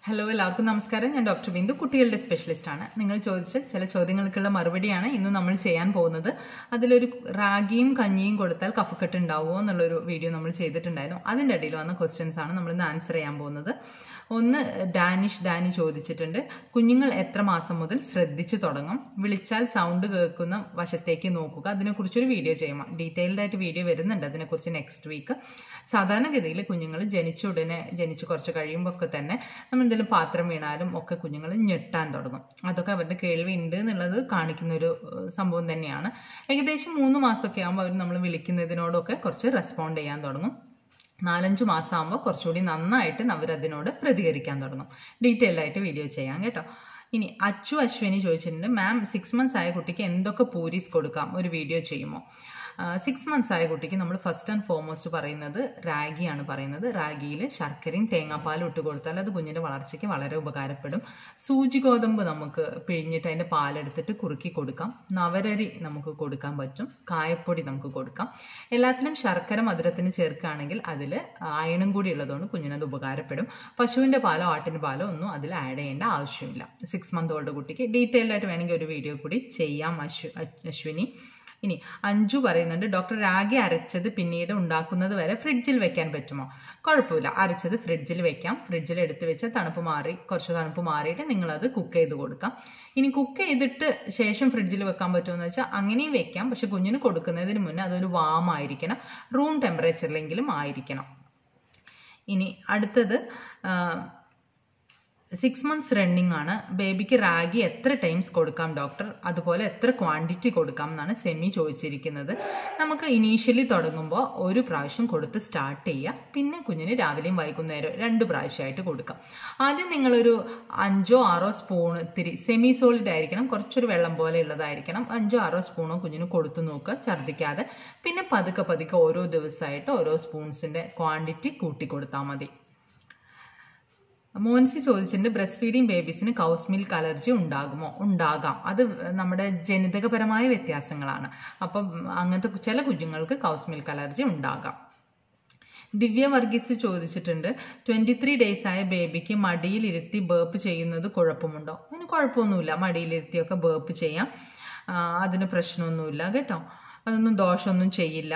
hello എല്ലാവർക്കും നമസ്കാരം ഞാൻ ഡോക്ടർ ബിന്ദു കുട്ടികളുടെ സ്പെഷ്യലിസ്റ്റ് ആണ് നിങ്ങൾ ചോദിച്ച ചില ചോദ്യങ്ങൾക്കുള്ള മറുപടിയാണ് ഇന്ന് നമ്മൾ ചെയ്യാൻ പോകുന്നത് അതിലൊരു റാഗിയും കഞ്ഞിയും കൊടുത്താൽ കഫക്കെട്ട് ഉണ്ടാവുമോ എന്നുള്ളൊരു വീഡിയോ നമ്മൾ ചെയ്തിട്ടുണ്ടായിരുന്നു അതിൻ്റെ ഇടയിൽ വന്ന ക്വസ്റ്റ്യൻസ് ആണ് നമ്മൾ ഇന്ന് ആൻസർ ചെയ്യാൻ പോകുന്നത് ഒന്ന് ഡാനിഷ് ഡാനി ചോദിച്ചിട്ടുണ്ട് കുഞ്ഞുങ്ങൾ എത്ര മാസം മുതൽ ശ്രദ്ധിച്ചു തുടങ്ങും വിളിച്ചാൽ സൗണ്ട് കേൾക്കുന്ന വശത്തേക്ക് നോക്കുക അതിനെക്കുറിച്ചൊരു വീഡിയോ ചെയ്യാം ഡീറ്റെയിൽഡ് ആയിട്ട് വീഡിയോ വരുന്നുണ്ട് അതിനെക്കുറിച്ച് നെക്സ്റ്റ് വീക്ക് സാധാരണഗതിയിൽ കുഞ്ഞുങ്ങൾ ജനിച്ച ഉടനെ ജനിച്ച് കുറച്ച് കഴിയുമ്പോൾ ഒക്കെ തന്നെ നമ്മൾ എന്തെങ്കിലും പാത്രം വീണാലും ഒക്കെ കുഞ്ഞുങ്ങൾ ഞെട്ടാൻ തുടങ്ങും അതൊക്കെ അവരുടെ കേൾവി ഉണ്ട് എന്നുള്ളത് കാണിക്കുന്ന ഒരു ഏഹ്, സംഭവം തന്നെയാണ് ഏകദേശം മൂന്ന് മാസമൊക്കെ ആകുമ്പോൾ അവർ നമ്മൾ വിളിക്കുന്നതിനോടൊക്കെ കുറച്ച് റെസ്പോണ്ട് ചെയ്യാൻ തുടങ്ങും നാലഞ്ച് മാസം ആകുമ്പോൾ കുറച്ചുകൂടി നന്നായിട്ട് അവരതിനോട് പ്രതികരിക്കാൻ തുടങ്ങും ഡീറ്റെയിൽ ആയിട്ട് വീഡിയോ ചെയ്യാം കേട്ടോ ഇനി അച്ചു അശ്വിനി ചോദിച്ചിട്ടുണ്ട് മാം സിക്സ് മന്ത്സ് ആയ കുട്ടിക്ക് എന്തൊക്കെ പൂരീസ് കൊടുക്കാം ഒരു വീഡിയോ ചെയ്യുമോ സിക്സ് മന്ത്സ് ആയ കുട്ടിക്ക് നമ്മൾ ഫസ്റ്റ് ആൻഡ് ഫോർമോസ്റ്റ് പറയുന്നത് റാഗിയാണ് പറയുന്നത് റാഗിയിൽ ശർക്കരയും തേങ്ങാപ്പാലും ഇട്ട് കൊടുത്താൽ അത് കുഞ്ഞിൻ്റെ വളർച്ചയ്ക്ക് വളരെ ഉപകാരപ്പെടും സൂചി ഗോതമ്പ് നമുക്ക് പിഴിഞ്ഞിട്ട് അതിൻ്റെ പാലെടുത്തിട്ട് കുറുക്കി കൊടുക്കാം നവരരി നമുക്ക് കൊടുക്കാൻ പറ്റും കായപ്പൊടി നമുക്ക് കൊടുക്കാം എല്ലാത്തിലും ശർക്കര മധുരത്തിന് ചേർക്കുകയാണെങ്കിൽ അതിൽ അയണും കൂടി ഉള്ളതുകൊണ്ട് കുഞ്ഞിനത് ഉപകാരപ്പെടും പശുവിൻ്റെ പാലോ ആട്ടിൻ്റെ പാലോ ഒന്നും അതിൽ ആഡ് ചെയ്യേണ്ട ആവശ്യമില്ല സിക്സ് മന്ത് ഓൾഡ് കുട്ടിക്ക് ഡീറ്റെയിൽഡ് ആയിട്ട് വേണമെങ്കിൽ ഒരു വീഡിയോ കൂടി ചെയ്യാം അശ്വ അശ്വിനി ഇനി അഞ്ചു പറയുന്നുണ്ട് ഡോക്ടർ രാഗി അരച്ചത് പിന്നീട് ഉണ്ടാക്കുന്നത് വരെ ഫ്രിഡ്ജിൽ വെക്കാൻ പറ്റുമോ കുഴപ്പമില്ല അരച്ചത് ഫ്രിഡ്ജിൽ വെക്കാം ഫ്രിഡ്ജിൽ എടുത്ത് വെച്ച് തണുപ്പ് മാറി കുറച്ച് തണുപ്പ് മാറിയിട്ട് നിങ്ങളത് കുക്ക് ചെയ്ത് കൊടുക്കാം ഇനി കുക്ക് ചെയ്തിട്ട് ശേഷം ഫ്രിഡ്ജിൽ വെക്കാൻ പറ്റുമെന്ന് വെച്ചാൽ അങ്ങനെയും വെക്കാം പക്ഷെ കുഞ്ഞിന് കൊടുക്കുന്നതിന് മുന്നേ അതൊരു വാം ആയിരിക്കണം റൂം ടെമ്പറേച്ചറിലെങ്കിലും ആയിരിക്കണം ഇനി അടുത്തത് ആ, സിക്സ് മന്ത്സ് റണ്ണിങ് ആണ് ബേബിക്ക് റാഗി എത്ര ടൈംസ് കൊടുക്കാം ഡോക്ടർ അതുപോലെ എത്ര ക്വാണ്ടിറ്റി കൊടുക്കാം എന്നാണ് സെമി ചോദിച്ചിരിക്കുന്നത് നമുക്ക് ഇനീഷ്യലി തുടങ്ങുമ്പോൾ ഒരു പ്രാവശ്യം കൊടുത്ത് സ്റ്റാർട്ട് ചെയ്യുക പിന്നെ കുഞ്ഞിന് രാവിലെയും വൈകുന്നേരം രണ്ട് പ്രാവശ്യമായിട്ട് കൊടുക്കാം ആദ്യം നിങ്ങളൊരു അഞ്ചോ ആറോ സ്പൂൺ ഇത്തിരി സെമി സോളിഡ് ആയിരിക്കണം കുറച്ചൊരു വെള്ളം പോലെ ഉള്ളതായിരിക്കണം അഞ്ചോ ആറോ സ്പൂണോ കുഞ്ഞിന് കൊടുത്തു നോക്കുക ഛർദ്ദിക്കാതെ പിന്നെ പതുക്കെ പതുക്കെ ഓരോ ദിവസമായിട്ട് ഓരോ സ്പൂൺസിൻ്റെ ക്വാണ്ടിറ്റി കൂട്ടി കൊടുത്താൽ മതി മോൻസി ചോദിച്ചിട്ടുണ്ട് ബ്രസ്റ്റ് ഫീഡിങ് ബേബീസിന് കൗസ് മിൽക്ക് അലർജി ഉണ്ടാകുമോ ഉണ്ടാകാം അത് നമ്മുടെ ജനിതകപരമായ വ്യത്യാസങ്ങളാണ് അപ്പം അങ്ങനത്തെ ചില കുഞ്ഞുങ്ങൾക്ക് കൗസ് മിൽക്ക് അലർജി ഉണ്ടാകാം ദിവ്യ വർഗീസ് ചോദിച്ചിട്ടുണ്ട് ട്വൻറ്റി ത്രീ ഡേയ്സ് ആയ ബേബിക്ക് മടിയിലിരുത്തി ബേപ്പ് ചെയ്യുന്നത് കുഴപ്പമുണ്ടോ അതിന് കുഴപ്പമൊന്നുമില്ല മടിയിലിരുത്തിയൊക്കെ ബേപ്പ് ചെയ്യാം ആ, അതിന് പ്രശ്നമൊന്നുമില്ല കേട്ടോ അതൊന്നും ദോഷമൊന്നും ചെയ്യില്ല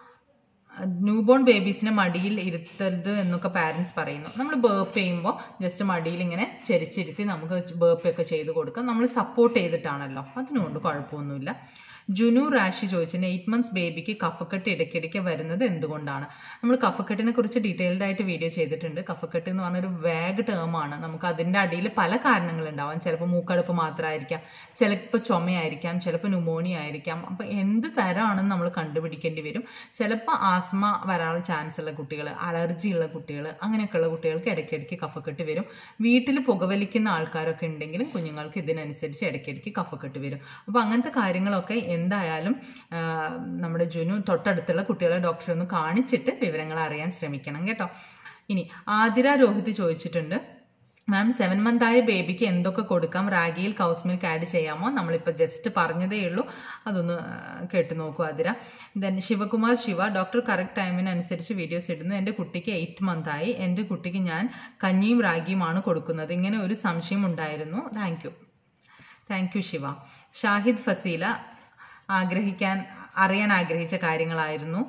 ന്യൂബോൺ ബേബീസിനെ മടിയിൽ ഇരുത്തരുത് എന്നൊക്കെ പാരൻസ് പറയുന്നു നമ്മൾ ബേപ്പ് ചെയ്യുമ്പോൾ ജസ്റ്റ് മടിയിൽ ഇങ്ങനെ ചെരിച്ചിരുത്തി നമുക്ക് ബേപ്പ് ഒക്കെ ചെയ്ത് കൊടുക്കാം നമ്മൾ സപ്പോർട്ട് ചെയ്തിട്ടാണല്ലോ അതിനുകൊണ്ട് കുഴപ്പമൊന്നുമില്ല ജുനു റാഷി ചോദിച്ചിട്ടുണ്ട് എയ്റ്റ് മന്ത്സ് ബേബിക്ക് കഫക്കെട്ട് ഇടയ്ക്കിടയ്ക്ക് വരുന്നത് എന്തുകൊണ്ടാണ് നമ്മൾ കഫക്കെട്ടിനെ കുറിച്ച് ഡീറ്റെയിൽഡ് ആയിട്ട് വീഡിയോ ചെയ്തിട്ടുണ്ട് കഫക്കെട്ട് എന്ന് പറഞ്ഞൊരു വാഗ് ടേമാണ് നമുക്ക് അതിൻ്റെ അടിയിൽ പല കാരണങ്ങളുണ്ടാവാം ചിലപ്പോൾ മൂക്കടുപ്പ് മാത്രമായിരിക്കാം ചിലപ്പോൾ ചുമയായിരിക്കാം ചിലപ്പോൾ ന്യൂമോണിയ ആയിരിക്കാം അപ്പോൾ എന്ത് തരമാണെന്ന് നമ്മൾ കണ്ടുപിടിക്കേണ്ടി വരും ചിലപ്പോൾ ആസ്മ വരാനുള്ള ചാൻസ് ഉള്ള കുട്ടികൾ അലർജി ഉള്ള കുട്ടികൾ അങ്ങനെയൊക്കെയുള്ള കുട്ടികൾക്ക് ഇടയ്ക്കിടയ്ക്ക് കഫക്കെട്ട് വരും വീട്ടിൽ പുകവലിക്കുന്ന ആൾക്കാരൊക്കെ ഉണ്ടെങ്കിലും കുഞ്ഞുങ്ങൾക്ക് ഇതിനനുസരിച്ച് ഇടയ്ക്കിടയ്ക്ക് കഫക്കെട്ട് വരും അപ്പോൾ അങ്ങനത്തെ കാര്യങ്ങളൊക്കെ എന്തായാലും ആ, നമ്മുടെ ജുനു തൊട്ടടുത്തുള്ള കുട്ടികളെ ഡോക്ടറെ ഒന്ന് കാണിച്ചിട്ട് വിവരങ്ങൾ അറിയാൻ ശ്രമിക്കണം കേട്ടോ ഇനി ആതിര രോഹിത് ചോദിച്ചിട്ടുണ്ട് മാം സെവൻ മന്ത് ആയ ബേബിക്ക് എന്തൊക്കെ കൊടുക്കാം റാഗിയിൽ കൗസ് മിൽക്ക് ആഡ് ചെയ്യാമോ നമ്മളിപ്പോൾ ജസ്റ്റ് പറഞ്ഞതേ ഉള്ളൂ അതൊന്ന് ആ, കേട്ട് നോക്കൂ Athira then Sivakumar Siva doctor correct ടൈമിനനുസരിച്ച് വീഡിയോസ് ഇടുന്നു എൻ്റെ കുട്ടിക്ക് എയ്റ്റ് മന്ത് ആയി എൻ്റെ കുട്ടിക്ക് ഞാൻ കഞ്ഞിയും റാഗിയുമാണ് കൊടുക്കുന്നത് ഇങ്ങനെ ഒരു സംശയം ഉണ്ടായിരുന്നു thank you thank you Siva Shahid Fasila ആഗ്രഹിക്കാൻ അറിയാൻ ആഗ്രഹിച്ച കാര്യങ്ങളായിരുന്നു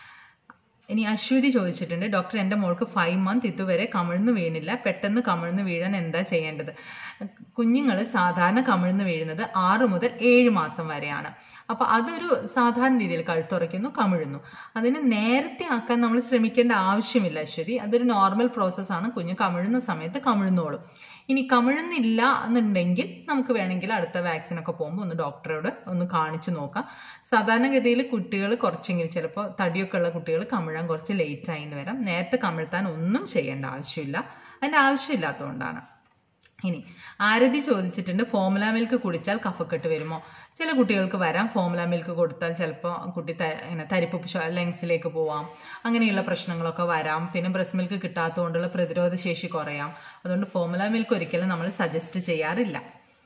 ഇനി അശ്വതി ചോദിച്ചിട്ടുണ്ട് ഡോക്ടർ എൻ്റെ മോൾക്ക് ഫൈവ് മന്ത് ഇതുവരെ കമിഴ്ന്നു വീണില്ല പെട്ടെന്ന് കമിഴ്ന്നു വീഴാൻ എന്താ ചെയ്യേണ്ടത് കുഞ്ഞുങ്ങൾ സാധാരണ കമിഴ്ന്നു വീഴുന്നത് ആറ് മുതൽ ഏഴ് മാസം വരെയാണ് അപ്പോൾ അതൊരു സാധാരണ രീതിയിൽ കഴുത്തുറയ്ക്കുന്നു കമിഴുന്നു അതിന് നേരത്തെ ആക്കാൻ നമ്മൾ ശ്രമിക്കേണ്ട ആവശ്യമില്ല അശ്വതി അതൊരു നോർമൽ പ്രോസസ്സാണ് കുഞ്ഞ് കമിഴുന്ന സമയത്ത് കമിഴുന്നോളും ഇനി കമിഴുന്നില്ല എന്നുണ്ടെങ്കിൽ നമുക്ക് വേണമെങ്കിൽ അടുത്ത വാക്സിനൊക്കെ പോകുമ്പോൾ ഒന്ന് ഡോക്ടറോട് ഒന്ന് കാണിച്ചു നോക്കാം സാധാരണഗതിയിൽ കുട്ടികൾ കുറച്ചെങ്കിലും ചിലപ്പോൾ തടിയൊക്കെ ഉള്ള കുട്ടികൾ കമിഴാൻ കുറച്ച് ലേറ്റ് ആയി എന്ന് വരാം നേരത്തെ കമിഴ്ത്താൻ ഒന്നും ചെയ്യേണ്ട ആവശ്യമില്ല അതിൻ്റെ ആവശ്യമില്ലാത്തതുകൊണ്ടാണ് ഇനി ആരതി ചോദിച്ചിട്ടുണ്ട് ഫോമുല മിൽക്ക് കുടിച്ചാൽ കഫക്കെട്ട് വരുമോ ചില കുട്ടികൾക്ക് വരാം ഫോമുല മിൽക്ക് കൊടുത്താൽ ചിലപ്പോൾ കുട്ടി ത- ഇങ്ങനെ തരിപ്പ് ലങ്സിലേക്ക് പോവാം അങ്ങനെയുള്ള പ്രശ്നങ്ങളൊക്കെ വരാം പിന്നെ ബ്രസ്റ്റ് മിൽക്ക് കിട്ടാത്തതുകൊണ്ടുള്ള പ്രതിരോധ ശേഷി കുറയാം അതുകൊണ്ട് ഫോമുല മിൽക്ക് ഒരിക്കലും നമ്മൾ സജസ്റ്റ് ചെയ്യാറില്ല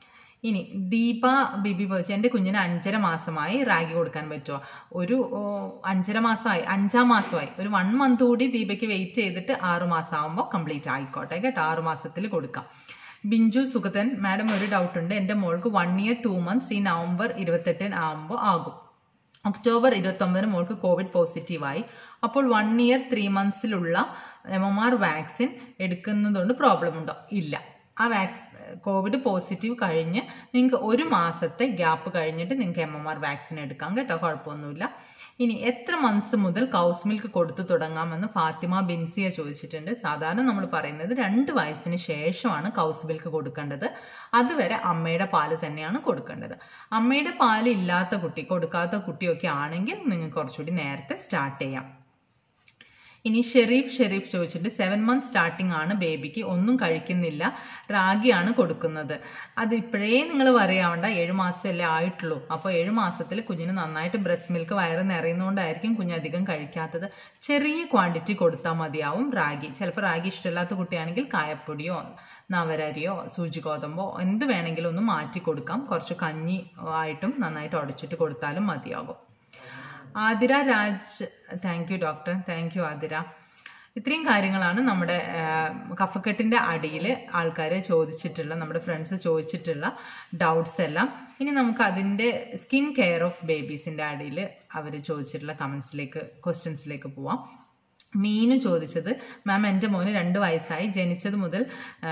ഇനി ദീപ ബിബി ചോദിച്ചു എൻ്റെ കുഞ്ഞിന് അഞ്ചര മാസമായി റാഗി കൊടുക്കാൻ പറ്റുമോ ഒരു ഓ, അഞ്ചര മാസമായി അഞ്ചാം മാസമായി ഒരു വൺ മന്ത് കൂടി ദീപയ്ക്ക് വെയിറ്റ് ചെയ്തിട്ട് ആറ് മാസം ആകുമ്പോൾ കംപ്ലീറ്റ് ആയിക്കോട്ടെ കേട്ടോ ആറ് മാസത്തിൽ കൊടുക്കാം ബിഞ്ചു സുഗതൻ മാഡം ഒരു ഡൗട്ട് ഉണ്ട് എൻ്റെ മോൾക്ക് വൺ ഇയർ ടു മന്ത്സ് ഈ നവംബർ ഇരുപത്തെട്ടിന് ആകുമ്പോൾ ആകും ഒക്ടോബർ ഇരുപത്തൊമ്പതിന് മോൾക്ക് കോവിഡ് പോസിറ്റീവായി അപ്പോൾ വൺ ഇയർ ത്രീ മന്ത്സിലുള്ള എം എം ആർ വാക്സിൻ എടുക്കുന്നതുകൊണ്ട് പ്രോബ്ലം ഉണ്ടോ ഇല്ല ആ വാക്സ് കോവിഡ് പോസിറ്റീവ് കഴിഞ്ഞ് നിങ്ങൾക്ക് ഒരു മാസത്തെ ഗ്യാപ്പ് കഴിഞ്ഞിട്ട് നിങ്ങൾക്ക് എം എം ആർ വാക്സിൻ എടുക്കാം കേട്ടോ കുഴപ്പമൊന്നുമില്ല ഇനി എത്ര മന്ത്സ് മുതൽ കൗസ് മിൽക്ക് കൊടുത്തു തുടങ്ങാമെന്ന് ഫാത്തിമ ബിൻസിയ ചോദിച്ചിട്ടുണ്ട് സാധാരണ നമ്മൾ പറയുന്നത് രണ്ട് വയസ്സിന് ശേഷമാണ് കൗസ് മിൽക്ക് കൊടുക്കേണ്ടത് അതുവരെ അമ്മയുടെ പാല് തന്നെയാണ് കൊടുക്കേണ്ടത് അമ്മയുടെ പാല് ഇല്ലാത്ത കുട്ടി കൊടുക്കാത്ത കുട്ടിയൊക്കെ ആണെങ്കിൽ നിങ്ങൾക്ക് കുറച്ചുകൂടി നേരത്തെ സ്റ്റാർട്ട് ചെയ്യാം ഇനി ഷെരീഫ് ഷെരീഫ് ചോദിച്ചിട്ട് സെവൻ മന്ത് സ്റ്റാർട്ടിംഗ് ആണ് ബേബിക്ക് ഒന്നും കഴിക്കുന്നില്ല റാഗിയാണ് കൊടുക്കുന്നത് അത് ഇപ്പോഴേ നിങ്ങൾ പറയാവണ്ട ഏഴ് മാസമല്ലേ ആയിട്ടുള്ളൂ അപ്പോൾ ഏഴ് മാസത്തിൽ കുഞ്ഞിന് നന്നായിട്ട് ബ്രസ്റ്റ് മിൽക്ക് വയറ് നിറയുന്നതുകൊണ്ടായിരിക്കും കുഞ്ഞ് അധികം കഴിക്കാത്തത് ചെറിയ ക്വാണ്ടിറ്റി കൊടുത്താൽ മതിയാവും റാഗി ചിലപ്പോൾ റാഗി ഇഷ്ടമില്ലാത്ത കുട്ടിയാണെങ്കിൽ കായപ്പൊടിയോ നവരരിയോ സൂചി ഗോതമ്പോ എന്ത് വേണമെങ്കിലും ഒന്ന് മാറ്റി കൊടുക്കാം കുറച്ച് കഞ്ഞി ആയിട്ടും നന്നായിട്ട് ഉടച്ചിട്ട് കൊടുത്താലും മതിയാകും Athira Raj thank you doctor thank you Athira ഇത്രയും കാര്യങ്ങളാണ് നമ്മുടെ ആ, കഫക്കെട്ടിന്റെ അടിയിൽ ആൾക്കാർ ചോദിച്ചിട്ടുള്ള നമ്മുടെ ഫ്രണ്ട്സ് ചോദിച്ചിട്ടുള്ള ഡൗട്ട്സ് എല്ലാം ഇനി നമുക്ക് അതിൻ്റെ സ്കിൻ കെയർ ഓഫ് ബേബീസിൻ്റെ അടിയിൽ അവർ ചോദിച്ചിട്ടുള്ള കമൻസിലേക്ക് ക്വസ്റ്റ്യൻസിലേക്ക് പോവാം മീനു ചോദിച്ചത് മാം എൻ്റെ മോന് രണ്ട് വയസ്സായി ജനിച്ചത് മുതൽ ആ,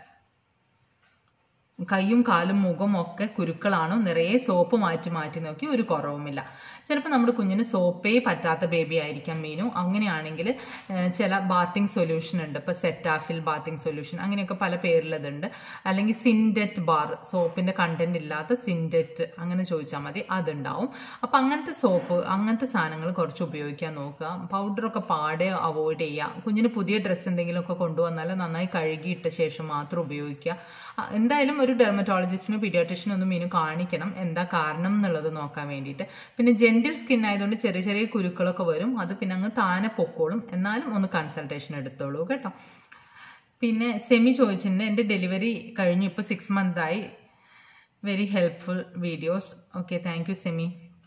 കൈയും കാലും മുഖവും ഒക്കെ കുരുക്കളാണോ നിറയെ സോപ്പ് മാറ്റി മാറ്റി നോക്കി ഒരു കുറവുമില്ല ചിലപ്പോൾ നമ്മുടെ കുഞ്ഞിന് സോപ്പേ പറ്റാത്ത ബേബി ആയിരിക്കാം മീനു അങ്ങനെയാണെങ്കിൽ ഏഹ്, ചില ബാത്തിങ് സൊല്യൂഷൻ ഉണ്ട് ഇപ്പോൾ സെറ്റാഫിൽ ബാത്തിങ് സൊല്യൂഷൻ അങ്ങനെയൊക്കെ പല പേരിലതുണ്ട് അല്ലെങ്കിൽ സിൻഡെറ്റ് ബാർ സോപ്പിന്റെ കണ്ടന്റ് ഇല്ലാത്ത സിൻഡെറ്റ് അങ്ങനെ ചോദിച്ചാൽ മതി അതുണ്ടാവും അപ്പം അങ്ങനത്തെ സോപ്പ് അങ്ങനത്തെ സാധനങ്ങൾ കുറച്ച് ഉപയോഗിക്കാൻ നോക്കുക പൗഡറൊക്കെ പാടെ അവോയ്ഡ് ചെയ്യുക കുഞ്ഞിന് പുതിയ ഡ്രസ്സ് എന്തെങ്കിലുമൊക്കെ കൊണ്ടുവന്നാൽ നന്നായി കഴുകിയിട്ട ശേഷം മാത്രം ഉപയോഗിക്കുക ആ, എന്തായാലും ഒരു ഡെർമറ്റോളജിസ്റ്റിനോ പീഡിയാട്രിഷ്യനോ ഒന്നും മീനു കാണിക്കണം എന്താ കാരണം എന്നുള്ളത് നോക്കാൻ വേണ്ടിയിട്ട് പിന്നെ ജെന്റിൽ സ്കിൻ ആയതുകൊണ്ട് ചെറിയ ചെറിയ കുരുക്കളൊക്കെ വരും അത് പിന്നെ അങ്ങ് താനെ പൊക്കോളും എന്നാലും ഒന്ന് കൺസൾട്ടേഷൻ എടുത്തോളൂ കേട്ടോ പിന്നെ സെമി ചോദിച്ചിട്ടുണ്ട് എൻ്റെ ഡെലിവറി കഴിഞ്ഞു ഇപ്പോൾ സിക്സ് മന്ത് ആയി very helpful videos okay thank you Semi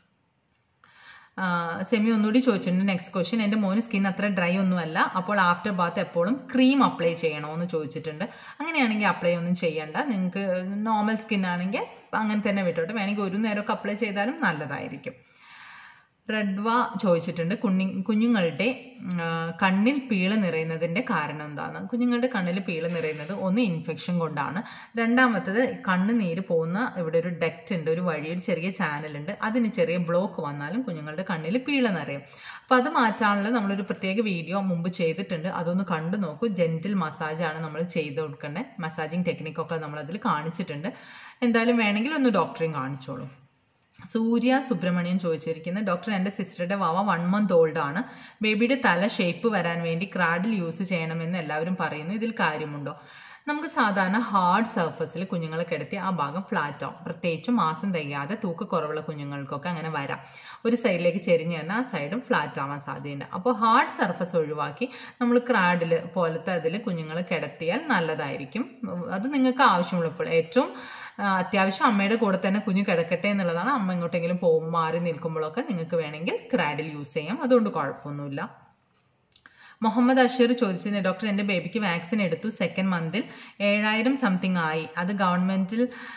ആ, സെമി ഒന്നുകൂടി ചോദിച്ചിട്ടുണ്ട് നെക്സ്റ്റ് ക്വസ്റ്റ്യൻ എൻ്റെ മോന് സ്കിൻ അത്ര ഡ്രൈ ഒന്നുമല്ല അപ്പോൾ ആഫ്റ്റർ ബാത്ത് എപ്പോഴും ക്രീം അപ്ലൈ ചെയ്യണോ എന്ന് ചോദിച്ചിട്ടുണ്ട് അങ്ങനെയാണെങ്കിൽ അപ്ലൈ ഒന്നും ചെയ്യണ്ട നിങ്ങൾക്ക് നോർമൽ സ്കിൻ ആണെങ്കിൽ അങ്ങനെ തന്നെ വിട്ടോട്ടെ വേണമെങ്കിൽ ഒരു നേരമൊക്കെ അപ്ലൈ ചെയ്താലും നല്ലതായിരിക്കും റെഡ്വ ചോദിച്ചിട്ടുണ്ട് കുഞ്ഞി കുഞ്ഞുങ്ങളുടെ ആ, കണ്ണിൽ പീള നിറയുന്നതിന്റെ കാരണം എന്താണ് കുഞ്ഞുങ്ങളുടെ കണ്ണിൽ പീള നിറയുന്നത് ഒന്ന് ഇൻഫെക്ഷൻ കൊണ്ടാണ് രണ്ടാമത്തത് കണ്ണ് നീര് പോകുന്ന ഇവിടെ ഒരു ഡെക്റ്റ് ഉണ്ട് ഒരു വഴി ഒരു ചെറിയ ചാനൽ ഉണ്ട് അതിന് ചെറിയ ബ്ലോക്ക് വന്നാലും കുഞ്ഞുങ്ങളുടെ കണ്ണിൽ പീള നിറയും അപ്പോൾ അത് മാറ്റാനുള്ള നമ്മളൊരു പ്രത്യേക വീഡിയോ മുമ്പ് ചെയ്തിട്ടുണ്ട് അതൊന്ന് കണ്ടു നോക്കൂ ജെന്റിൽ മസാജാണ് നമ്മൾ ചെയ്ത് കൊടുക്കേണ്ടത് മസാജിങ് ടെക്നിക്കൊക്കെ നമ്മൾ അതിൽ കാണിച്ചിട്ടുണ്ട് എന്തായാലും വേണമെങ്കിൽ ഒന്ന് ഡോക്ടറെയും കാണിച്ചോളൂ സൂര്യ സുബ്രഹ്മണ്യൻ ചോദിച്ചിരിക്കുന്നത് ഡോക്ടർ എൻ്റെ സിസ്റ്ററുടെ വാവ വൺ മന്ത് ഓൾഡ് ആണ് ബേബിയുടെ തല ഷേപ്പ് വരാൻ വേണ്ടി ക്രാഡിൽ യൂസ് ചെയ്യണമെന്ന് എല്ലാവരും പറയുന്നു ഇതിൽ കാര്യമുണ്ടോ നമുക്ക് സാധാരണ ഹാർഡ് സർഫസിൽ കുഞ്ഞുങ്ങളെ കിടത്തി ആ ഭാഗം ഫ്ലാറ്റ് ആവും പ്രത്യേകിച്ചും മാസം തികയാതെ തൂക്കക്കുറവുള്ള കുഞ്ഞുങ്ങൾക്കൊക്കെ അങ്ങനെ വരാം ഒരു സൈഡിലേക്ക് ചെരിഞ്ഞ് തന്നെ ആ സൈഡും ഫ്ലാറ്റ് ആവാൻ സാധ്യതയുണ്ട് അപ്പോൾ ഹാർഡ് സർഫസ് ഒഴിവാക്കി നമ്മൾ ക്രാഡിൽ പോലത്തെ അതിൽ കുഞ്ഞുങ്ങളെ കിടത്തിയാൽ നല്ലതായിരിക്കും അത് നിങ്ങൾക്ക് ആവശ്യമുള്ളപ്പോൾ ഏറ്റവും ആ, അത്യാവശ്യം അമ്മയുടെ കൂടെ തന്നെ കുഞ്ഞു കിടക്കട്ടെ എന്നുള്ളതാണ് അമ്മ എങ്ങോട്ടെങ്കിലും പോകും മാറി നിൽക്കുമ്പോഴൊക്കെ നിങ്ങൾക്ക് വേണമെങ്കിൽ ക്രാഡിൽ യൂസ് ചെയ്യാം അതുകൊണ്ട് കുഴപ്പമൊന്നുമില്ല മുഹമ്മദ് അഷീർ ചോദിച്ചിരുന്നു ഡോക്ടർ എൻ്റെ ബേബിക്ക് വാക്സിൻ എടുത്തു സെക്കൻഡ് മന്തിൽ ഏഴായിരം സംതിങ് ആയി അത് ഗവൺമെൻറ്റിൽ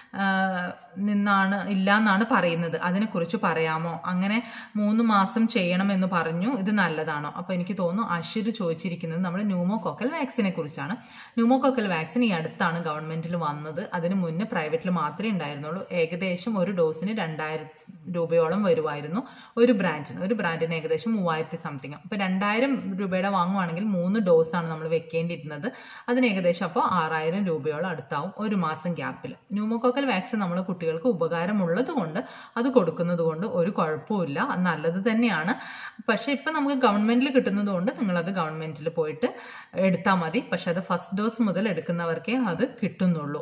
നിന്നാണ് ഇല്ല എന്നാണ് പറയുന്നത് അതിനെക്കുറിച്ച് പറയാമോ അങ്ങനെ മൂന്ന് മാസം ചെയ്യണമെന്ന് പറഞ്ഞു ഇത് നല്ലതാണോ അപ്പോൾ എനിക്ക് തോന്നുന്നു അഷീർ ചോദിച്ചിരിക്കുന്നത് നമ്മൾ ന്യൂമോകോക്കൽ വാക്സിനെ കുറിച്ചാണ് ന്യൂമോകോക്കൽ വാക്സിൻ ഈ അടുത്താണ് ഗവൺമെൻറ്റിൽ വന്നത് അതിന് മുന്നേ പ്രൈവറ്റിൽ മാത്രമേ ഉണ്ടായിരുന്നുള്ളൂ ഏകദേശം ഒരു ഡോസിന് രണ്ടായിരം രൂപയോളം വരുമായിരുന്നു ഒരു ബ്രാൻഡിന് ഒരു ബ്രാൻഡിന് ഏകദേശം മൂവായിരത്തി സംതിങ് അപ്പോൾ രണ്ടായിരം രൂപയുടെ വാങ്ങുവാണെങ്കിൽ മൂന്ന് ഡോസാണ് നമ്മൾ വെക്കേണ്ടിയിരുന്നത് അതിന് ഏകദേശം അപ്പോൾ ആറായിരം രൂപയോളം അടുത്താവും ഒരു മാസം ഗ്യാപ്പിൽ ന്യൂമോകോക്കൽ വാക്സിൻ നമ്മൾ കുട്ടികൾക്ക് ഉപകാരമുള്ളത് കൊണ്ട് അത് കൊടുക്കുന്നത് കൊണ്ട് ഒരു കുഴപ്പമില്ല അത് നല്ലത് തന്നെയാണ് പക്ഷേ ഇപ്പം നമുക്ക് ഗവൺമെൻറ്റിൽ കിട്ടുന്നത് കൊണ്ട് നിങ്ങളത് ഗവൺമെൻറ്റിൽ പോയിട്ട് എടുത്താൽ മതി പക്ഷെ അത് ഫസ്റ്റ് ഡോസ് മുതൽ എടുക്കുന്നവർക്കേ അത് കിട്ടുന്നുള്ളൂ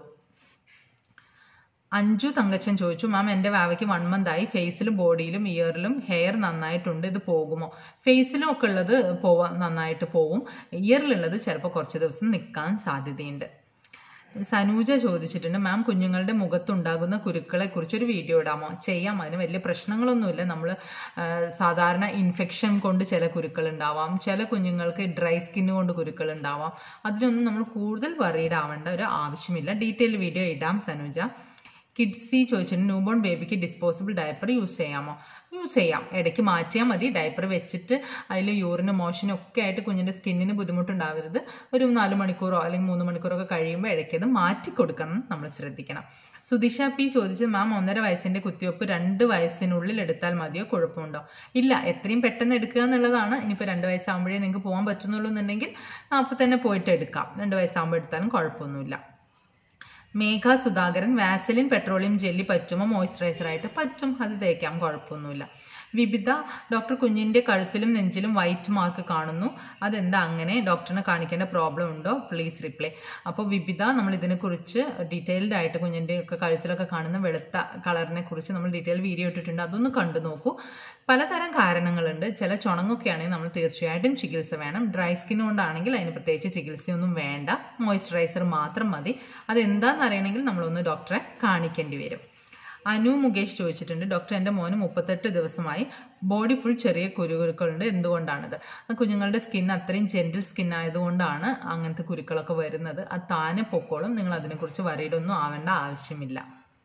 അഞ്ചു തങ്കച്ചൻ ചോദിച്ചു മാം എൻ്റെ വാവയ്ക്ക് വൺ മന്ത് ആയി ഫേസിലും ബോഡിയിലും ഇയറിലും ഹെയർ നന്നായിട്ടുണ്ട് ഇത് പോകുമോ ഫേസിലും ഒക്കെ ഉള്ളത് പോവാൻ നന്നായിട്ട് പോകും ഇയറിലുള്ളത് ചിലപ്പോൾ കുറച്ച് ദിവസം നിൽക്കാൻ സാധ്യതയുണ്ട് സനൂജ ചോദിച്ചിട്ടുണ്ട് മാം കുഞ്ഞുങ്ങളുടെ മുഖത്തുണ്ടാകുന്ന കുരുക്കളെ കുറിച്ച് ഒരു വീഡിയോ ഇടാമോ ചെയ്യാം അതിന് വലിയ പ്രശ്നങ്ങളൊന്നുമില്ല നമ്മൾ സാധാരണ ഇൻഫെക്ഷൻ കൊണ്ട് ചില കുരുക്കൾ ഉണ്ടാവാം ചില കുഞ്ഞുങ്ങൾക്ക് ഡ്രൈ സ്കിന്ന് കൊണ്ട് കുരുക്കൾ ഉണ്ടാവാം അതിനൊന്നും നമ്മൾ കൂടുതൽ വറീഡ് ആവേണ്ട ഒരു ആവശ്യമില്ല ഡീറ്റെയിൽ വീഡിയോ ഇടാം സനൂജ കിഡ്സി ചോദിച്ചിട്ടുണ്ട് ന്യൂബോൺ ബേബിക്ക് ഡിസ്പോസിബിൾ ഡയപ്പർ യൂസ് ചെയ്യാമോ യൂസ് ചെയ്യാം ഇടയ്ക്ക് മാറ്റിയാൽ മതി ഡയപ്പർ വെച്ചിട്ട് അതിൽ യൂറിന് മോഷനും ഒക്കെ ആയിട്ട് കുഞ്ഞിൻ്റെ സ്കിന്നിന് ബുദ്ധിമുട്ടുണ്ടാവരുത് ഒരു നാല് മണിക്കൂറോ അല്ലെങ്കിൽ മൂന്ന് മണിക്കൂറോ ഒക്കെ കഴിയുമ്പോൾ ഇടയ്ക്ക് അത് മാറ്റി കൊടുക്കണം നമ്മൾ ശ്രദ്ധിക്കണം സുദിഷ പി ചോദിച്ചത് മാം ഒന്നര വയസ്സിൻ്റെ കുത്തിവെപ്പ് രണ്ട് വയസ്സിനുള്ളിൽ എടുത്താൽ മതിയോ കുഴപ്പമുണ്ടോ ഇല്ല എത്രയും പെട്ടെന്ന് എടുക്കുക എന്നുള്ളതാണ് ഇനിയിപ്പോൾ രണ്ട് വയസ്സാകുമ്പോഴേ നിങ്ങൾക്ക് പോകാൻ പറ്റുന്നുള്ളൂ എന്നുണ്ടെങ്കിൽ അപ്പോൾ തന്നെ പോയിട്ട് എടുക്കാം രണ്ട് വയസ്സാകുമ്പോൾ എടുത്താലും കുഴപ്പമൊന്നുമില്ല Megha Sudhakaran Vaseline petroleum jelly പറ്റുമോ മോയ്സ്ചറൈസർ ആയിട്ട് പറ്റും അത് തേക്കാം കുഴപ്പമൊന്നുമില്ല വിവിധ ഡോക്ടർ കുഞ്ഞിൻ്റെ കഴുത്തിലും നെഞ്ചിലും വൈറ്റ് മാർക്ക് കാണുന്നു അതെന്താ അങ്ങനെ ഡോക്ടറിനെ കാണിക്കേണ്ട പ്രോബ്ലം ഉണ്ടോ പ്ലീസ് റിപ്ലൈ അപ്പോൾ വിവിധ നമ്മൾ ഇതിനെക്കുറിച്ച് ഡീറ്റെയിൽഡ് ആയിട്ട് കുഞ്ഞിൻ്റെ ഒക്കെ കഴുത്തിലൊക്കെ കാണുന്ന വെളുത്ത കളറിനെ കുറിച്ച് നമ്മൾ ഡീറ്റെയിൽ വീഡിയോ ഇട്ടിട്ടുണ്ട് അതൊന്ന് കണ്ടു നോക്കൂ പലതരം കാരണങ്ങളുണ്ട് ചില ചുണങ്ങൊക്കെ ആണെങ്കിൽ നമ്മൾ തീർച്ചയായിട്ടും ചികിത്സ വേണം ഡ്രൈ സ്കിൻ കൊണ്ടാണെങ്കിൽ അതിന് പ്രത്യേകിച്ച് ചികിത്സയൊന്നും വേണ്ട മോയ്സ്ചറൈസർ മാത്രം മതി അതെന്താണെന്ന് അറിയണമെങ്കിൽ നമ്മളൊന്ന് ഡോക്ടറെ കാണിക്കേണ്ടി വരും അനു മുകേഷ് ചോദിച്ചിട്ടുണ്ട് ഡോക്ടർ എൻ്റെ മോന് മുപ്പത്തെട്ട് ദിവസമായി ബോഡി ഫുൾ ചെറിയ കുരുകുരുക്കളുണ്ട് എന്തുകൊണ്ടാണത് കുഞ്ഞുങ്ങളുടെ സ്കിൻ അത്രയും ജെൻറ്റിൽ സ്കിൻ ആയതുകൊണ്ടാണ് അങ്ങനത്തെ കുരുക്കളൊക്കെ വരുന്നത് അത് താനെ പൊക്കോളും നിങ്ങൾ അതിനെക്കുറിച്ച് വരീടൊന്നും ആവേണ്ട ആവശ്യമില്ല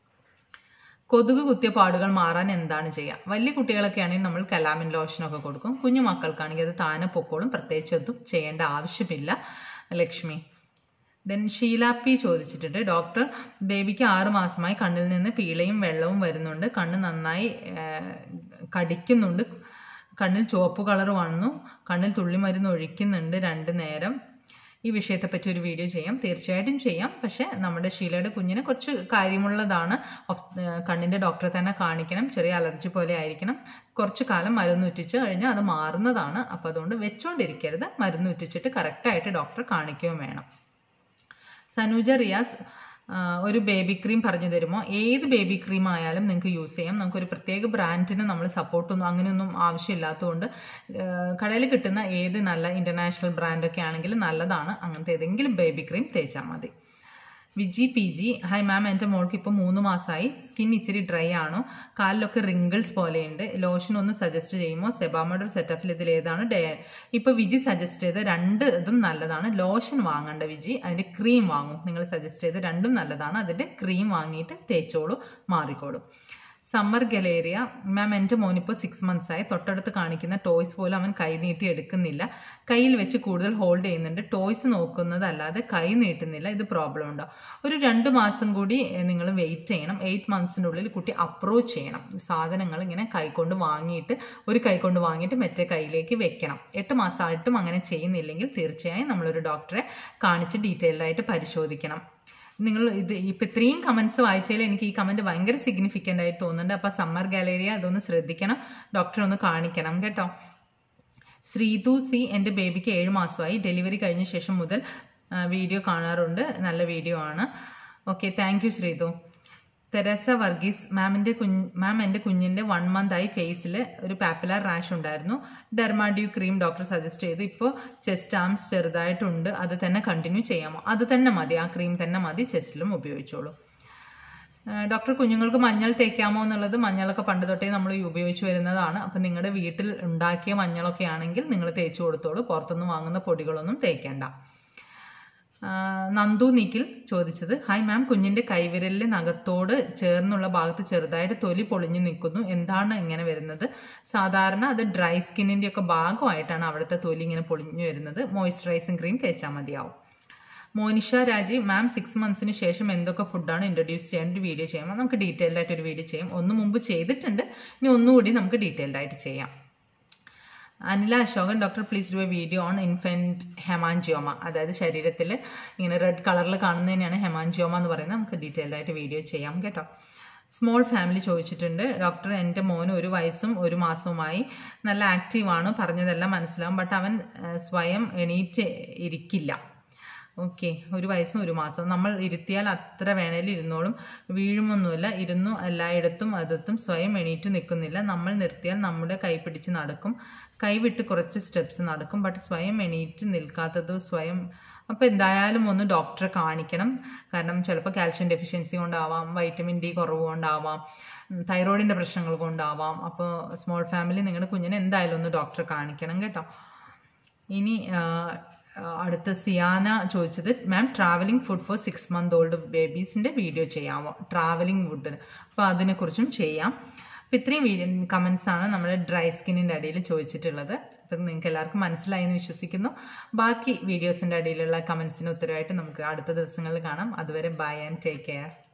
കൊതുക് കുത്തിയ പാടുകൾ മാറാൻ എന്താണ് ചെയ്യുക വലിയ കുട്ടികളൊക്കെ ആണെങ്കിൽ നമ്മൾ കലാമിൻ ലോഷനൊക്കെ കൊടുക്കും കുഞ്ഞു മക്കൾക്കാണെങ്കിൽ അത് താനെ പൊക്കോളും പ്രത്യേകിച്ച് ഒന്നും ചെയ്യേണ്ട ആവശ്യമില്ല ലക്ഷ്മി ദെൻ ഷീല പി ചോദിച്ചിട്ടുണ്ട് ഡോക്ടർ ബേബിക്ക് ആറ് മാസമായി കണ്ണിൽ നിന്ന് പീളയും വെള്ളവും വരുന്നുണ്ട് കണ്ണ് നന്നായി കടിക്കുന്നുണ്ട് കണ്ണിൽ ചുവപ്പ് കളർ വന്നു കണ്ണിൽ തുള്ളിമരുന്ന് ഒഴിക്കുന്നുണ്ട് രണ്ട് നേരം ഈ വിഷയത്തെപ്പറ്റി ഒരു വീഡിയോ ചെയ്യാം തീർച്ചയായിട്ടും ചെയ്യാം പക്ഷേ നമ്മുടെ ഷീലയുടെ കുഞ്ഞിന് കുറച്ച് കാര്യമുള്ളതാണ് കണ്ണിൻ്റെ ഡോക്ടറെ തന്നെ കാണിക്കണം ചെറിയ അലർജി പോലെ ആയിരിക്കണം കുറച്ച് കാലം മരുന്ന് ഉറ്റിച്ച് കഴിഞ്ഞാൽ അത് മാറുന്നതാണ് അപ്പോൾ അതുകൊണ്ട് വെച്ചുകൊണ്ടിരിക്കരുത് മരുന്ന് ഉറ്റിച്ചിട്ട് കറക്റ്റായിട്ട് ഡോക്ടറെ കാണിക്കുകയും വേണം സനൂജ റിയാസ് ഒരു ബേബി ക്രീം പറഞ്ഞു തരുമോ ഏത് ബേബി ക്രീം ആയാലും നിങ്ങൾക്ക് യൂസ് ചെയ്യാം നമുക്കൊരു പ്രത്യേക ബ്രാൻഡിന് നമ്മൾ സപ്പോർട്ടൊന്നും അങ്ങനെയൊന്നും ആവശ്യമില്ലാത്തതുകൊണ്ട് കടയിൽ കിട്ടുന്ന ഏത് നല്ല ഇൻ്റർനാഷണൽ ബ്രാൻഡൊക്കെ ആണെങ്കിലും നല്ലതാണ് അങ്ങനത്തെ ഏതെങ്കിലും ബേബി ക്രീം തേച്ചാൽ മതി Viji P G hi ma'am എൻ്റെ മോൾക്ക് ഇപ്പോൾ മൂന്ന് മാസമായി സ്കിൻ ഇച്ചിരി ഡ്രൈ ആണോ കാലിലൊക്കെ റിങ്കിൾസ് പോലെയുണ്ട് ലോഷൻ ഒന്ന് സജസ്റ്റ് ചെയ്യുമോ സെബാമോഡർ സെറ്റഫിൽ ഇതിൽ ഏതാണ് ഡേ ഇപ്പോൾ വിജി സജസ്റ്റ് ചെയ്ത രണ്ട് ഇതും നല്ലതാണ് ലോഷൻ വാങ്ങേണ്ട വിജി അതിൻ്റെ ക്രീം വാങ്ങും നിങ്ങൾ സജസ്റ്റ് ചെയ്ത രണ്ടും നല്ലതാണ് അതിൻ്റെ ക്രീം വാങ്ങിയിട്ട് തേച്ചോളൂ മാറിക്കോളും സമ്മർ ഗലേറിയ മാം എൻ്റെ മോനിപ്പോൾ സിക്സ് മന്ത്സ് ആയി തൊട്ടടുത്ത് കാണിക്കുന്ന ടോയ്സ് പോലും അവൻ കൈ നീട്ടി എടുക്കുന്നില്ല കയ്യിൽ വെച്ച് കൂടുതൽ ഹോൾഡ് ചെയ്യുന്നുണ്ട് ടോയ്സ് നോക്കുന്നതല്ലാതെ കൈ നീട്ടുന്നില്ല ഇത് പ്രോബ്ലം ഉണ്ടോ ഒരു രണ്ട് മാസം കൂടി നിങ്ങൾ വെയിറ്റ് ചെയ്യണം എയ്റ്റ് മന്ത്സിൻ്റെ ഉള്ളിൽ കുട്ടി അപ്രോച്ച് ചെയ്യണം സാധനങ്ങൾ ഇങ്ങനെ കൈകൊണ്ട് വാങ്ങിയിട്ട് ഒരു കൈ കൊണ്ട് വാങ്ങിയിട്ട് മറ്റേ കയ്യിലേക്ക് വെക്കണം എട്ട് മാസമായിട്ടും അങ്ങനെ ചെയ്യുന്നില്ലെങ്കിൽ തീർച്ചയായും നമ്മളൊരു ഡോക്ടറെ കാണിച്ച് ഡീറ്റെയിൽഡ് ആയിട്ട് പരിശോധിക്കണം നിങ്ങൾ ഇത് ഇപ്പം ഇത്രയും കമൻസ് വായിച്ചതിൽ എനിക്ക് ഈ കമൻറ്റ് ഭയങ്കര സിഗ്നിഫിക്കൻ്റ് ആയിട്ട് തോന്നുന്നുണ്ട് അപ്പോൾ സമ്മർ ഗാലറിയ അതൊന്ന് ശ്രദ്ധിക്കണം ഡോക്ടറെ ഒന്ന് കാണിക്കണം കേട്ടോ ശ്രീതു സി എൻ്റെ ബേബിക്ക് ഏഴ് മാസമായി ഡെലിവറി കഴിഞ്ഞ ശേഷം മുതൽ വീഡിയോ കാണാറുണ്ട് നല്ല വീഡിയോ ആണ് okay thank you Srithu Theresa Varghese മാമിൻ്റെ കുഞ്ഞ് മാം എൻ്റെ കുഞ്ഞിൻ്റെ വൺ മന്ത് ആയി ഫേസിൽ ഒരു പാപ്പുലർ റാഷ് ഉണ്ടായിരുന്നു ഡെർമാഡ്യൂ ക്രീം ഡോക്ടർ സജസ്റ്റ് ചെയ്തു ഇപ്പോൾ ചെസ്റ്റ് ആംസ് ചെറുതായിട്ടുണ്ട് അത് തന്നെ കണ്ടിന്യൂ ചെയ്യാമോ അത് തന്നെ മതി ആ ക്രീം തന്നെ മതി ചെസ്റ്റിലും ഉപയോഗിച്ചോളൂ ഡോക്ടർ കുഞ്ഞുങ്ങൾക്ക് മഞ്ഞൾ തേക്കാമോ എന്നുള്ളത് മഞ്ഞളൊക്കെ പണ്ട് തൊട്ടേ നമ്മൾ ഉപയോഗിച്ച് വരുന്നതാണ് അപ്പം നിങ്ങളുടെ വീട്ടിൽ ഉണ്ടാക്കിയ മഞ്ഞളൊക്കെ ആണെങ്കിൽ നിങ്ങൾ തേച്ച് കൊടുത്തോളൂ പുറത്തുനിന്ന് വാങ്ങുന്ന പൊടികളൊന്നും തേക്കേണ്ട നന്ദു നിഖിൽ ചോദിച്ചത് ഹായ് മാം കുഞ്ഞിന്റെ കൈവിരലിലെ നഖത്തോട് ചേർന്നുള്ള ഭാഗത്ത് ചെറുതായിട്ട് തൊലി പൊളിഞ്ഞു നിൽക്കുന്നു എന്താണ് ഇങ്ങനെ വരുന്നത് സാധാരണ അത് ഡ്രൈ സ്കിന്നിന്റെ ഒക്കെ ഭാഗമായിട്ടാണ് അവിടുത്തെ തൊലി ഇങ്ങനെ പൊളിഞ്ഞു വരുന്നത് മോയ്സ്ചറൈസിങ് ക്രീം തേച്ചാൽ മതിയാവും മോനിഷ രാജി മാം സിക്സ് മന്ത്സിന് ശേഷം എന്തൊക്കെ ഫുഡാണ് ഇൻട്രൊഡ്യൂസ് ചെയ്യേണ്ട ഒരു വീഡിയോ ചെയ്യാം നമുക്ക് ഡീറ്റെയിൽഡ് ആയിട്ട് ഒരു വീഡിയോ ചെയ്യാം ഒന്ന് മുമ്പ് ചെയ്തിട്ടുണ്ട് ഇനി ഒന്നുകൂടി നമുക്ക് ഡീറ്റെയിൽഡ് ആയിട്ട് ചെയ്യാം Anila Ashokan doctor please do a video on infant hemangioma അതായത് ശരീരത്തിൽ ഇങ്ങനെ റെഡ് കളറിൽ കാണുന്നതിനാണ് ഹെമാൻജിയോമ എന്ന് പറയുന്നത് നമുക്ക് ഡീറ്റെയിൽഡ് ആയിട്ട് വീഡിയോ ചെയ്യാം കേട്ടോ സ്മോൾ ഫാമിലി ചോദിച്ചിട്ടുണ്ട് ഡോക്ടർ എൻ്റെ മോന് ഒരു വയസ്സും ഒരു മാസവുമായി നല്ല ആക്റ്റീവാണ് പറഞ്ഞതെല്ലാം മനസ്സിലാവും ബട്ട് അവൻ സ്വയം എണീറ്റ് ഇരിക്കില്ല ഓക്കെ ഒരു വയസ്സും ഒരു മാസം നമ്മൾ ഇരുത്തിയാൽ അത്ര വേണേലും ഇരുന്നോളും വീഴുമൊന്നുമില്ല ഇരുന്നു എല്ലായിടത്തും അതത്തും സ്വയം എണീറ്റ് നിൽക്കുന്നില്ല നമ്മൾ നിർത്തിയാൽ നമ്മുടെ കൈ പിടിച്ച് നടക്കും കൈവിട്ട് കുറച്ച് സ്റ്റെപ്സ് നടക്കും ബട്ട് സ്വയം എണീറ്റ് നിൽക്കാത്തത് സ്വയം അപ്പോൾ എന്തായാലും ഒന്ന് ഡോക്ടറെ കാണിക്കണം കാരണം ചിലപ്പോൾ കാൽഷ്യം ഡെഫിഷ്യൻസി കൊണ്ടാവാം വൈറ്റമിൻ ഡി കുറവ് കൊണ്ടാവാം തൈറോയിഡിൻ്റെ പ്രശ്നങ്ങൾ കൊണ്ടാവാം അപ്പോൾ സ്മോൾ ഫാമിലി നിങ്ങളുടെ കുഞ്ഞിനെ എന്തായാലും ഒന്ന് ഡോക്ടറെ കാണിക്കണം കേട്ടോ ഇനി ആ, ആ, അടുത്ത സിയാന ചോദിച്ചത് ma'am travelling food for six month old ബേബീസിൻ്റെ വീഡിയോ ചെയ്യാമോ ട്രാവലിംഗ് ഫുഡിന് അപ്പോൾ അതിനെക്കുറിച്ചും ചെയ്യാം അപ്പോൾ ഇത്രയും വീഡിയോ കമൻസ് ആണ് നമ്മുടെ ഡ്രൈ സ്കിന്നിൻ്റെ അടിയിൽ ചോദിച്ചിട്ടുള്ളത് അപ്പം നിങ്ങൾക്ക് എല്ലാവർക്കും മനസ്സിലായി എന്ന് വിശ്വസിക്കുന്നു ബാക്കി വീഡിയോസിൻ്റെ അടിയിലുള്ള കമൻസിന് ഉത്തരവായിട്ട് നമുക്ക് അടുത്ത ദിവസങ്ങളിൽ കാണാം അതുവരെ ബൈ ആൻഡ് ടേക്ക് കെയർ